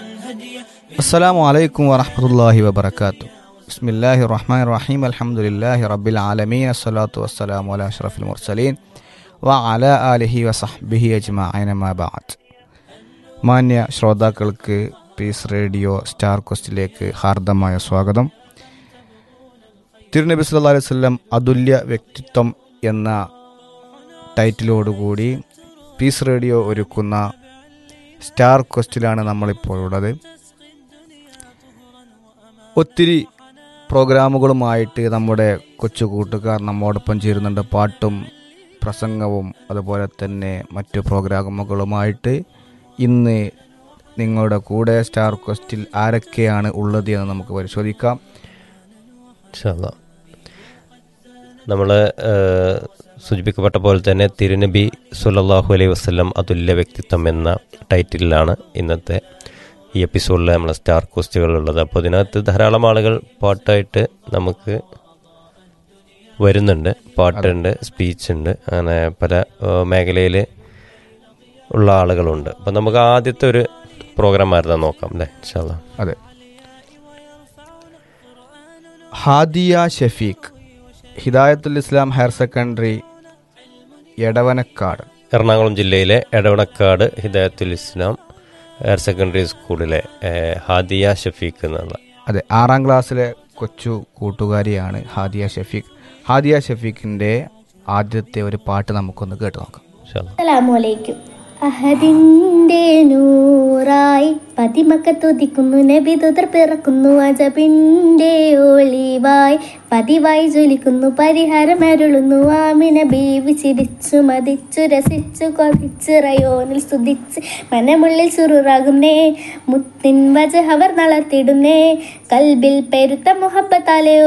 السلام عليكم ورحمة الله وبركاته بسم الله الرحمن الرحيم الحمد لله رب العالمين الصلاة والسلام على أشرف المرسلين وعلى آله وصحبه أجمعين ما بعد മാന്യ ശ്രോതാക്കൾക്ക് peace radio star ക്വസ്റ്റിലേക്ക് ഹാർദമായ സ്വാഗതം തിരുനബി സല്ലല്ലാഹു അലൈഹി വസല്ലം അതുല്യ വ്യക്തിത്വം എന്ന ടൈറ്റിലോടുകൂടി പീസ് റേഡിയോ ഒരുക്കുന്ന സ്റ്റാർ ക്വസ്റ്റിലാണ് നമ്മളിപ്പോൾ ഉള്ളത് ഒത്തിരി പ്രോഗ്രാമുകളുമായിട്ട് നമ്മുടെ കൊച്ചു കൂട്ടുകാർ നമ്മോടൊപ്പം ചേരുന്നുണ്ട് പാട്ടും പ്രസംഗവും അതുപോലെ തന്നെ മറ്റു പ്രോഗ്രാമുകളുമായിട്ട് ഇന്ന് നിങ്ങളുടെ കൂടെ സ്റ്റാർ ക്വസ്റ്റിൽ ആരൊക്കെയാണ് ഉള്ളത് എന്ന് നമുക്ക് പരിശോധിക്കാം നമ്മൾ സൂചിപ്പിക്കപ്പെട്ട പോലെ തന്നെ തിരുനബി സുലല്ലാഹു അലൈഹി വസ്ലം അതുല്യ വ്യക്തിത്വം എന്ന ടൈറ്റിലാണ് ഇന്നത്തെ ഈ എപ്പിസോഡിൽ നമ്മളെ സ്റ്റാർ ക്വസ്റ്റുകളുള്ളത് അപ്പോൾ ഇതിനകത്ത് ധാരാളം ആളുകൾ പാട്ടായിട്ട് നമുക്ക് വരുന്നുണ്ട് പാട്ടുണ്ട് സ്പീച്ച് ഉണ്ട് അങ്ങനെ പല മേഖലയിൽ ഉള്ള ആളുകളുണ്ട് അപ്പം നമുക്ക് ആദ്യത്തെ ഒരു പ്രോഗ്രാം ആയിരുന്നു നോക്കാം അല്ലേ ഇൻഷാല്ല അതെ ഹാദിയ ഷഫീഖ് ഹിദായത്തുൽ ഇസ്ലാം ഹയർ സെക്കൻഡറി എടവനക്കാട് എറണാകുളം ജില്ലയിലെ എടവണക്കാട് ഹിദായത്തുൽ ഇസ്ലാം ഹയർ സെക്കൻഡറി സ്കൂളിലെ ഏഹ്, ഹാദിയ ഷഫീഖ് എന്നുള്ള അതെ ആറാം ക്ലാസ്സിലെ കൊച്ചു കൂട്ടുകാരിയാണ് ഹാദിയ ഷഫീഖ് ഹാദിയ ഷഫീഖിൻ്റെ ആദ്യത്തെ ഒരു പാട്ട് നമുക്കൊന്ന് കേട്ട് നോക്കാം ഇൻഷാല്ലാ. അസ്സലാമലൈക്കും അഹദിന്റെ നൂറായി പതിമക്കത്തുതിക്കുന്നു നബിതുതർ പിറക്കുന്നു അജബിന്റെ ഒളിവായി പതിവായി ജ്വലിക്കുന്നു പരിഹാരം അരുളുന്നു ആമിന ബീവി ചിരിച്ചു മതിച്ചു രസിച്ചു കൊതിച്ചു റയോനിൽ സ്തുതിച്ച് മനമുള്ളിൽ ചുറുറാകുന്നേ മുത്തിൻ വജ അവർ നളർത്തിടുന്നേ കൽബിൽ പെരുത്ത മുഹബത്താലെ